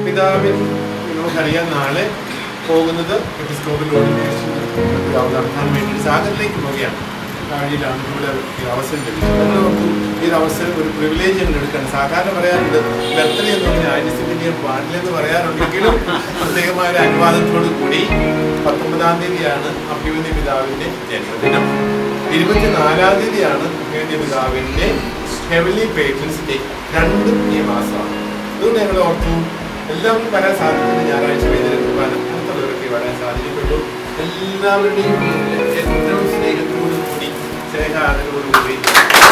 പിതാവിൻ നമുക്കറിയാം നാളെ പോകുന്നത് എപ്പിസ്കോപ്പൽ ഓർഡിനേഷൻ നടത്താൻ വേണ്ടി സാഗറിലേക്ക് പോവുകയാണ് വഴിയിലാണ് ഇവിടെ ഈ അവസരം ലഭിച്ചത് നമ്മൾ ഓർത്തു ഈ ഒരു അവസരം ഒരു പ്രിവിലേജ് ഞങ്ങൾ എടുക്കണം സാധാരണ പറയാറുണ്ട് ബർത്ത്ഡേ എന്ന് പറഞ്ഞാൽ ആയിരത്തി പാടില്ലെന്ന് പറയാറുണ്ടെങ്കിലും പ്രത്യേകമായ ഒരു അനുവാദത്തോടു കൂടി പത്തൊമ്പതാം തീയതിയാണ് അഭിമന്യ പിതാവിന്റെ ജന്മദിനം ഇരുപത്തിനാലാം തീയതിയാണ് അഭിമന്യ പിതാവിന്റെ ഹെവലി പേറ്റൻസ് ഡേ രണ്ടും ഈ മാസമാണ് അതുകൊണ്ട് ഞങ്ങൾ ഓർത്തു എല്ലാവർക്കും വരാൻ സാധിക്കുന്ന ഞായറാഴ്ച വൈകുന്നേരം കുർബാന അടുത്തുള്ളവരൊക്കെ വരാൻ സാധിക്കപ്പെട്ടു എല്ലാവരുടെയും ഏറ്റവും സ്നേഹത്തോടു കൂടി സ്നേഹാദരവോടുകൂടി